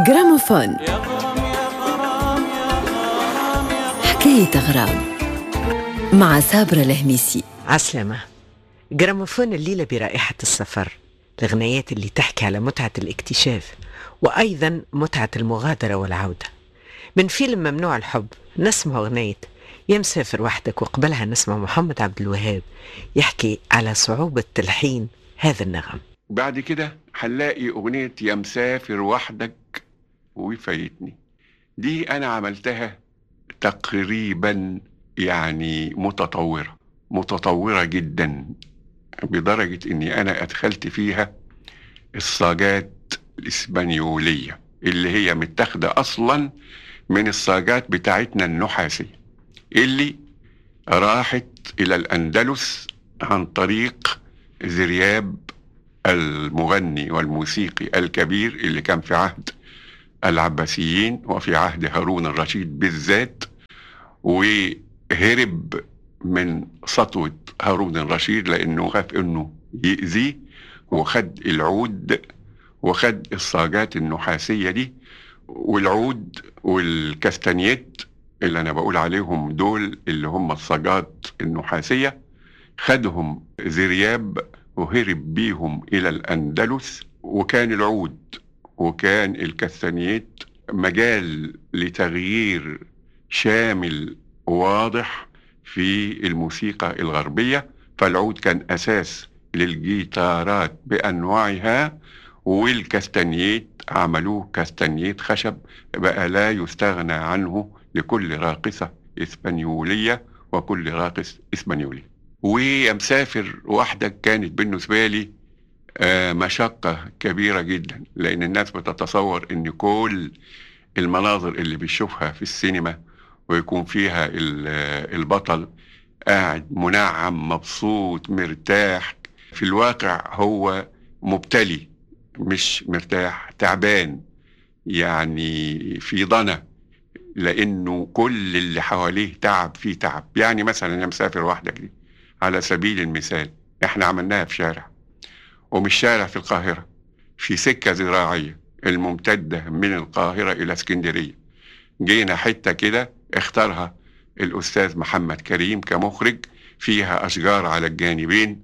جراموفون حكاية أغرام مع سابرة الهميسي عسلامة جراموفون الليلة برائحة السفر الغنيات اللي تحكي على متعة الاكتشاف وأيضا متعة المغادرة والعودة من فيلم ممنوع الحب نسمع أغنية يا مسافر وحدك وقبلها نسمع محمد عبد الوهاب يحكي على صعوبة تلحين هذا النغم بعد كده هنلاقي أغنية يا مسافر وحدك وفايتني دي أنا عملتها تقريبا يعني متطورة متطورة جدا بدرجة إني أنا أدخلت فيها الصاجات الإسبانيولية اللي هي متاخدة أصلا من الصاجات بتاعتنا النحاسية اللي راحت إلى الأندلس عن طريق زرياب المغني والموسيقي الكبير اللي كان في عهد العباسيين وفي عهد هارون الرشيد بالذات وهرب من سطوة هارون الرشيد لأنه خاف أنه يأذيه وخد العود وخد الصاجات النحاسية دي والعود والكاستانيت اللي أنا بقول عليهم دول اللي هم الصاجات النحاسية خدهم زرياب وهرب بيهم إلى الأندلس وكان العود وكان الكاستانيت مجال لتغيير شامل واضح في الموسيقى الغربية فالعود كان أساس للجيتارات بأنواعها والكاستانيت عملوه كاستانيت خشب بقى لا يستغنى عنه لكل راقصة إسبانيولية وكل راقص إسبانيولي ومسافر وحدك كانت بالنسبة لي آه، مشقة كبيرة جدا لأن الناس بتتصور إن كل المناظر اللي بيشوفها في السينما ويكون فيها ال- البطل قاعد منعم مبسوط مرتاح في الواقع هو مبتلي مش مرتاح تعبان يعني في ضنا لانه كل اللي حواليه تعب فيه تعب يعني مثلا يا مسافر وحدك دي على سبيل المثال احنا عملناها في شارع ومش شارع في القاهرة في سكة زراعية الممتدة من القاهرة إلى اسكندرية جينا حتة كده اختارها الأستاذ محمد كريم كمخرج فيها أشجار على الجانبين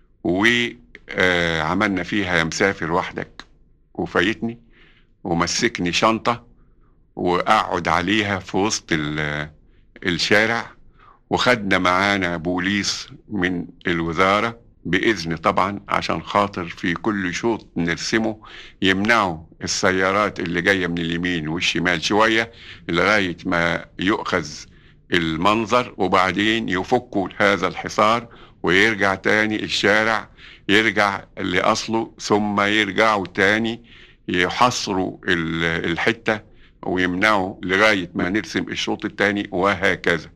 وعملنا فيها يا مسافر وحدك وفايتني ومسكني شنطة وأقعد عليها في وسط ال- الشارع وخدنا معانا بوليس من الوزارة بإذن طبعا عشان خاطر في كل شوط نرسمه يمنعوا السيارات اللي جاية من اليمين والشمال شوية لغاية ما يؤخذ المنظر وبعدين يفكوا هذا الحصار ويرجع تاني الشارع يرجع لأصله ثم يرجعوا تاني يحصروا ال- الحتة ويمنعوا لغاية ما نرسم الشوط التاني وهكذا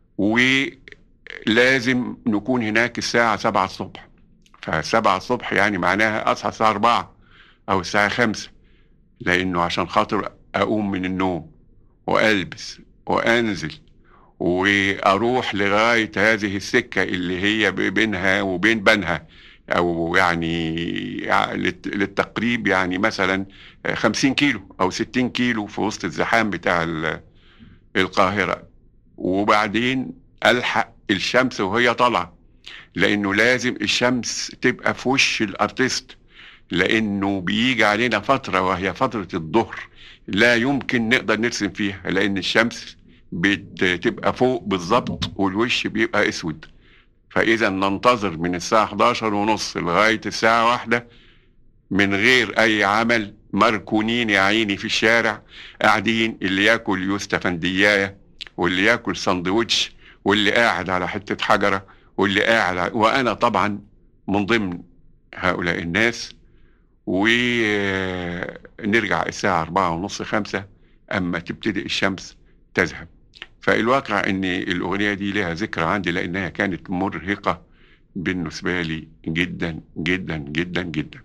ولازم نكون هناك الساعة سبعة الصبح فسبعة الصبح يعني معناها أصحى الساعة أربعة أو الساعة خمسة لأنه عشان خاطر أقوم من النوم وألبس وأنزل وأروح لغاية هذه السكة اللي هي بينها وبين بنها أو يعني للت- للتقريب يعني مثلا خمسين كيلو أو ستين كيلو في وسط الزحام بتاع ال- القاهرة وبعدين ألحق الشمس وهي طالعة لأنه لازم الشمس تبقى في وش الأرتيست لأنه بيجي علينا فترة وهي فترة الظهر لا يمكن نقدر نرسم فيها لأن الشمس بتبقى فوق بالظبط والوش بيبقى أسود فإذا ننتظر من الساعة 11 ونص لغاية الساعة واحدة من غير أي عمل مركونين يا عيني في الشارع قاعدين اللي ياكل يوستفندياية واللي ياكل سندوتش واللي قاعد على حتة حجرة واللي قاعد على... وأنا طبعا من ضمن هؤلاء الناس ونرجع الساعة أربعة ونص خمسة أما تبتدئ الشمس تذهب فالواقع أن الأغنية دي لها ذكرى عندي لأنها كانت مرهقة بالنسبة لي جدا جدا جدا جدا